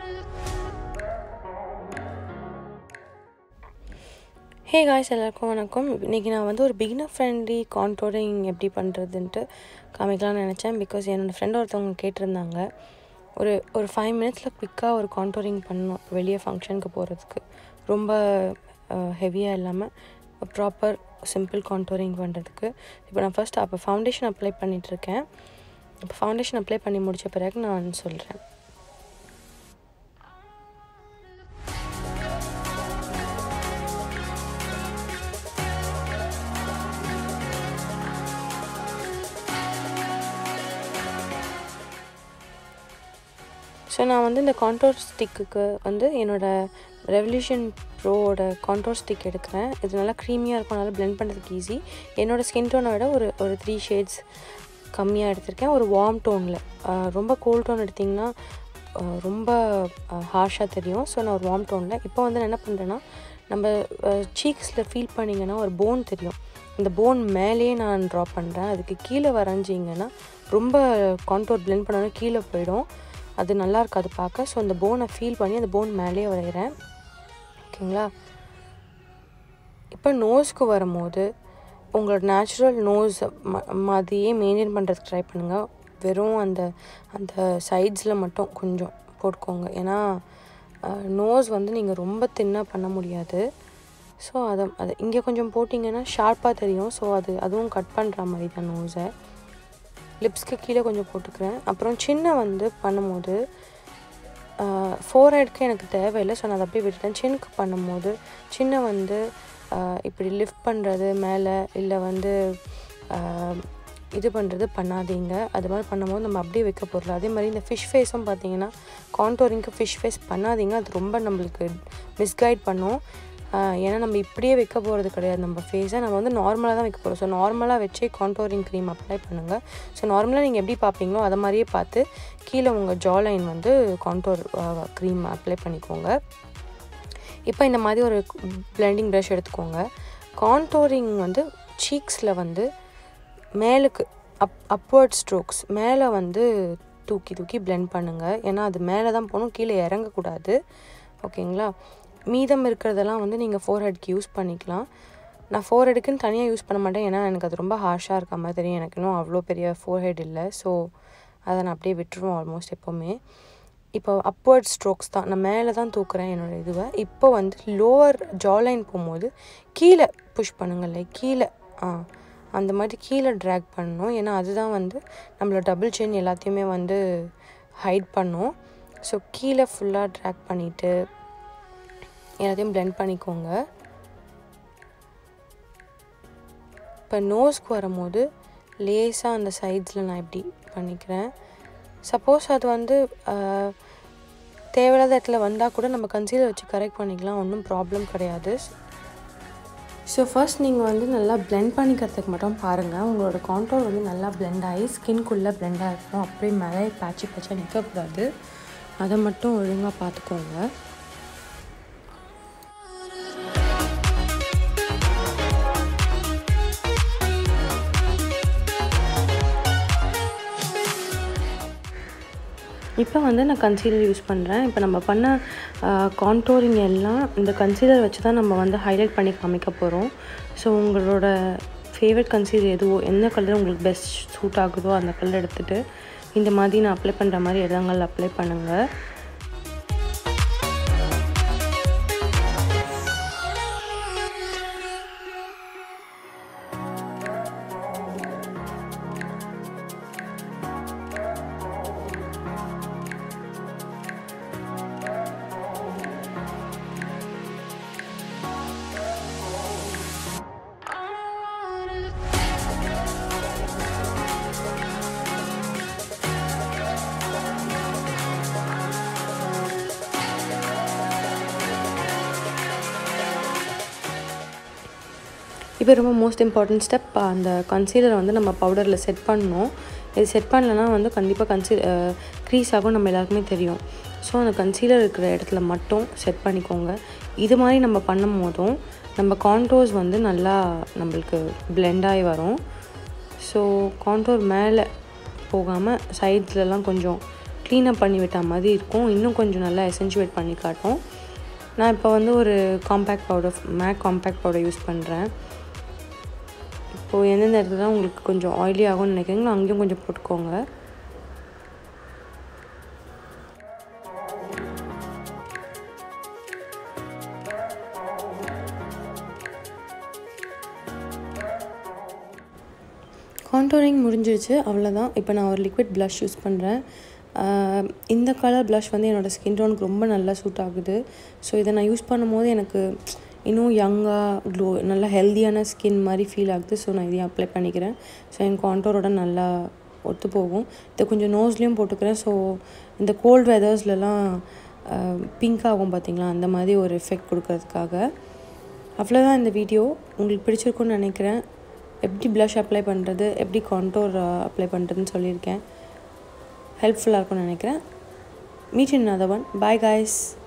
hey guys எல்லாருக்கும் வணக்கம் இன்றைக்கி நான் வந்து ஒரு பிகினர் ஃப்ரெண்ட்லி கான்டோரிங் எப்படி பண்ணுறதுன்ட்டு காமிக்கலாம்னு நினச்சேன் பிகாஸ் என்னோடய ஃப்ரெண்ட் ஒருத்தவங்க கேட்டிருந்தாங்க ஒரு ஒரு ஃபைவ் மினிட்ஸில் குவிக்காக ஒரு கான்டோரிங் பண்ணணும் வெளியே ஃபங்க்ஷனுக்கு போகிறதுக்கு ரொம்ப ஹெவியாக இல்லாமல் ப்ராப்பர் சிம்பிள் கான்டோரிங் பண்ணுறதுக்கு இப்போ நான் ஃபர்ஸ்ட் அப்போ ஃபவுண்டேஷன் அப்ளை பண்ணிகிட்ருக்கேன் இப்போ ஃபவுண்டேஷன் அப்ளை பண்ணி முடித்த பிறகு நான் சொல்கிறேன் ஸோ நான் வந்து இந்த கான்டோர் ஸ்டிக்குக்கு வந்து என்னோடய ரெவல்யூஷன் ப்ரோவோட கான்டோர் ஸ்டிக் எடுக்கிறேன் இது நல்லா க்ரீமியாக இருக்கும் நல்லா பிளெண்ட் பண்ணுறதுக்கு ஈஸி என்னோடய ஸ்கின் டோனை விட ஒரு ஒரு த்ரீ ஷேட்ஸ் கம்மியாக எடுத்திருக்கேன் ஒரு வார்ம் டோனில் ரொம்ப கோல்ட் டோன் எடுத்திங்கன்னா ரொம்ப ஹார்ஷாக தெரியும் ஸோ நான் ஒரு வார்ம் டோனில் இப்போ வந்து நான் என்ன பண்ணுறேன்னா நம்ம சீக்ஸில் ஃபீல் பண்ணிங்கன்னா ஒரு போன் தெரியும் இந்த போன் மேலேயே நான் ட்ரா பண்ணுறேன் அதுக்கு கீழே வரைஞ்சிங்கன்னா ரொம்ப கான்டோர் பிளெண்ட் பண்ணாலும் கீழே போயிடும் அது நல்லா இருக்காது பார்க்க ஸோ அந்த போனை ஃபீல் பண்ணி அந்த போன் மேலேயே வரைகிறேன் ஓகேங்களா இப்போ நோஸ்க்கு வரும்போது உங்களோட நேச்சுரல் நோஸ் ம மாதிரியே மெயின்டைன் பண்ணுறதுக்கு ட்ரை பண்ணுங்கள் வெறும் அந்த அந்த சைட்ஸில் மட்டும் கொஞ்சம் போட்டுக்கோங்க ஏன்னா நோஸ் வந்து நீங்கள் ரொம்ப தின்னாக பண்ண முடியாது ஸோ அதை அதை இங்கே கொஞ்சம் போட்டிங்கன்னா ஷார்ப்பாக தெரியும் ஸோ அது அதுவும் கட் பண்ணுற மாதிரி தான் நோஸை லிப்ஸ்க்கு கீழே கொஞ்சம் போட்டுக்கிறேன் அப்புறம் சின்ன வந்து பண்ணும்போது ஃபோர் ஹெட்க்கு எனக்கு தேவையில்லை ஸோ நான் அதை அப்படியே விட்டுட்டேன் சின்னுக்கு பண்ணும்போது சின்ன வந்து இப்படி லிஃப்ட் பண்ணுறது மேலே இல்லை வந்து இது பண்ணுறது பண்ணாதீங்க அது மாதிரி பண்ணும்போது நம்ம அப்படியே வைக்க போகிறல அதே மாதிரி இந்த ஃபிஷ் ஃபேஸும் பார்த்தீங்கன்னா கான்டோரிங்க்கு ஃபிஷ் ஃபேஸ் பண்ணாதீங்க அது ரொம்ப நம்மளுக்கு மிஸ்கைட் பண்ணும் ஏன்னா நம்ம இப்படியே வைக்க போகிறது கிடையாது நம்ம ஃபேஸை நம்ம வந்து நார்மலாக தான் வைக்க போகிறோம் ஸோ நார்மலாக வச்சே கான்டோரிங் க்ரீம் அப்ளை பண்ணுங்கள் ஸோ நார்மலாக நீங்கள் எப்படி பார்ப்பீங்களோ அதை மாதிரியே பார்த்து கீழே உங்கள் ஜா லைன் வந்து கான்டோர் க்ரீம் அப்ளை பண்ணிக்கோங்க இப்போ இந்த மாதிரி ஒரு பிளெண்டிங் ப்ரஷ் எடுத்துக்கோங்க கான்டோரிங் வந்து சீக்ஸில் வந்து மேலுக்கு அப் அப்வர்ட் ஸ்ட்ரோக்ஸ் மேலே வந்து தூக்கி தூக்கி பிளெண்ட் பண்ணுங்கள் ஏன்னா அது மேலே தான் போகணும் கீழே இறங்கக்கூடாது ஓகேங்களா மீதம் இருக்கிறதெல்லாம் வந்து நீங்கள் ஃபோர் ஹெட்க்கு யூஸ் பண்ணிக்கலாம் நான் ஃபோர் ஹெடுக்குன்னு தனியாக யூஸ் பண்ண மாட்டேன் ஏன்னா எனக்கு அது ரொம்ப ஹார்ஷாக இருக்க மாதிரி தெரியும் எனக்கு இன்னும் அவ்வளோ பெரிய ஃபோர் ஹெட் இல்லை ஸோ அதை நான் அப்படியே விட்டுருவோம் ஆல்மோஸ்ட் எப்போவுமே இப்போ அப்வர்ட் ஸ்ட்ரோக்ஸ் தான் நான் மேலே தான் தூக்குறேன் என்னோடய இதுவை இப்போ வந்து லோவர் ஜாலைன் போகும்போது கீழே புஷ் பண்ணுங்கள் லைக் கீழே ஆ அந்த மாதிரி கீழே ட்ராக் பண்ணணும் ஏன்னா அதுதான் வந்து நம்மளோட டபுள் செயின் எல்லாத்தையுமே வந்து ஹைட் பண்ணும் ஸோ கீழே ஃபுல்லாக ட்ராக் பண்ணிவிட்டு எல்லாத்தையும் பிளெண்ட் பண்ணிக்கோங்க இப்போ நோஸ்க்கு வரும்போது லேஸாக அந்த சைட்ஸில் நான் இப்படி பண்ணிக்கிறேன் சப்போஸ் அது வந்து தேவையில்லாத இடத்துல வந்தால் கூட நம்ம கன்சீலர் வச்சு கரெக்ட் பண்ணிக்கலாம் ஒன்றும் ப்ராப்ளம் கிடையாது ஸோ ஃபர்ஸ்ட் நீங்கள் வந்து நல்லா பிளெண்ட் பண்ணிக்கிறதுக்கு மட்டும் பாருங்கள் உங்களோட கான்டோர் வந்து நல்லா பிளெண்ட் ஆகி ஸ்கின்குள்ளே பிளெண்டாக இருக்கும் அப்படியே மேலே பேட்சி பேட்சாக நிற்கக்கூடாது அதை மட்டும் ஒழுங்காக பார்த்துக்கோங்க இப்போ வந்து நான் கன்சீலர் யூஸ் பண்ணுறேன் இப்போ நம்ம பண்ண கான்டோரிங் எல்லாம் இந்த கன்சீலர் வச்சு தான் நம்ம வந்து ஹைலைட் பண்ணி காமிக்க போகிறோம் ஸோ உங்களோட ஃபேவரட் கன்சீலர் எதுவோ எந்த கலர் உங்களுக்கு பெஸ்ட் சூட் ஆகுதோ அந்த கலர் எடுத்துகிட்டு இந்த மாதிரி நான் அப்ளை பண்ணுற மாதிரி இடங்கள் அப்ளை பண்ணுங்கள் இப்போ ரொம்ப மோஸ்ட் இம்பார்ட்டன்ட் ஸ்டெப் அந்த கன்சீலரை வந்து நம்ம பவுடரில் செட் பண்ணணும் இது செட் பண்ணலன்னா வந்து கண்டிப்பாக கன்சீல் க்ரீஸ் ஆகும் நம்ம எல்லாருக்குமே தெரியும் ஸோ அந்த கன்சீலர் இருக்கிற இடத்துல மட்டும் செட் பண்ணிக்கோங்க இது மாதிரி நம்ம பண்ணும் போதும் நம்ம கான்டோர்ஸ் வந்து நல்லா நம்மளுக்கு blend ஆகி வரும் ஸோ கான்டோர் மேலே போகாமல் சைட்ஸ்லலாம் கொஞ்சம் க்ளீனப் பண்ணி விட்ட மாதிரி இருக்கும் இன்னும் கொஞ்சம் நல்லா எசென்ச்சுவேட் பண்ணி காட்டும் நான் இப்போ வந்து ஒரு compact powder MAC compact powder use பண்ணுறேன் இப்போது எந்தெந்த இடத்துல உங்களுக்கு கொஞ்சம் ஆயிலி ஆகும்னு நினைக்கிறீங்களோ அங்கேயும் கொஞ்சம் போட்டுக்கோங்க கான்டோரிங் முடிஞ்சிருச்சு அவ்வளோதான் இப்போ நான் ஒரு லிக்விட் ப்ளஷ் யூஸ் பண்ணுறேன் இந்த கலர் ப்ளஷ் வந்து என்னோடய ஸ்கின் டோனுக்கு ரொம்ப நல்லா சூட் ஆகுது ஸோ இதை நான் யூஸ் பண்ணும்போது எனக்கு இன்னும் யங்காக க்ளோ நல்லா ஹெல்த்தியான ஸ்கின் மாதிரி ஃபீல் ஆகுது ஸோ நான் இதையும் அப்ளை பண்ணிக்கிறேன் ஸோ என் கான்டோரோட நல்லா ஒத்து போகும் இதை கொஞ்சம் நோஸ்லேயும் போட்டுக்கிறேன் ஸோ இந்த கோல்டு வெதர்ஸ்லலாம் பிங்க் ஆகும் பார்த்திங்களா அந்த மாதிரி ஒரு எஃபெக்ட் கொடுக்கறதுக்காக அவ்வளோதான் இந்த வீடியோ உங்களுக்கு பிடிச்சிருக்குன்னு நினைக்கிறேன் எப்படி ப்ளஷ் அப்ளை பண்ணுறது எப்படி கான்டோர் அப்ளை பண்ணுறதுன்னு சொல்லியிருக்கேன் ஹெல்ப்ஃபுல்லாக இருக்கும்னு நினைக்கிறேன் meet in other one bye guys